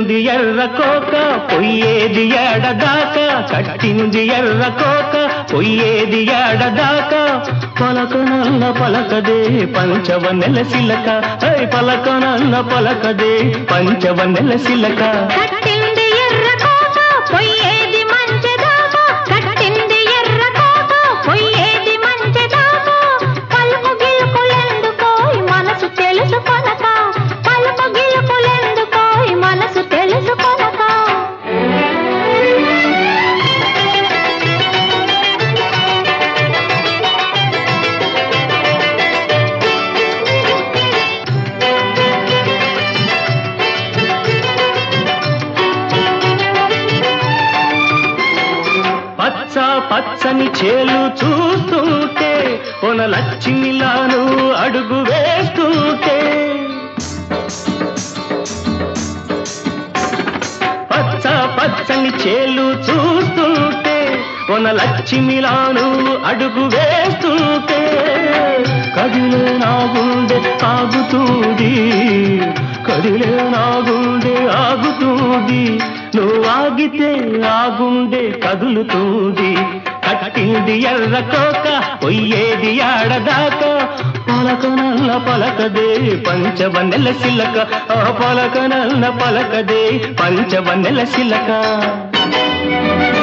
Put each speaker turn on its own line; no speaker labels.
కట్టింది ఎర్ర కోక పొయ్యేది ఏడదాకా కట్టింది ఎర్ర కోక పొయ్యేది ఏడదాకా పలకనల్ల పలకదే పంచవ నెలసిలక ఐ పలకనల్ల పలకదే పంచవ నెలసిలక
కట్టింది ఎర్ర కోట పొయ్యేది మంచెదాకా కట్టింది ఎర్ర కోట పొయ్యేది మంచెదాకా పలుకు గిలుకులెందుకోయ్ మనసు తెలుసుకొనక పలుకు గిలుకులెందుకోయ్ మనసు తెలుసుకొనక
పచ్చ పచ్చని చేలు చూస్తుంటే కొన లక్ష్మిలాను అడుగు వేస్తుంటే పచ్చ పచ్చని చేలు చూస్తుంటే కొన లక్ష్మిలాను అడుగు వేస్తుంటే కదిలే నా గుండె ఆగుతుంది కదిలే నా గుండె ఆగుతుంది నువ్వు ఆగితే ఆ గుండె కదులుతుంది కట్టింది ఎర్ర కోక పొయ్యేది ఆడదాకా పలకనల్ల పలకదే పంచవన్నెల సిలక ఆ పలకనల్ల పలకదే పంచవన్నెల సిలక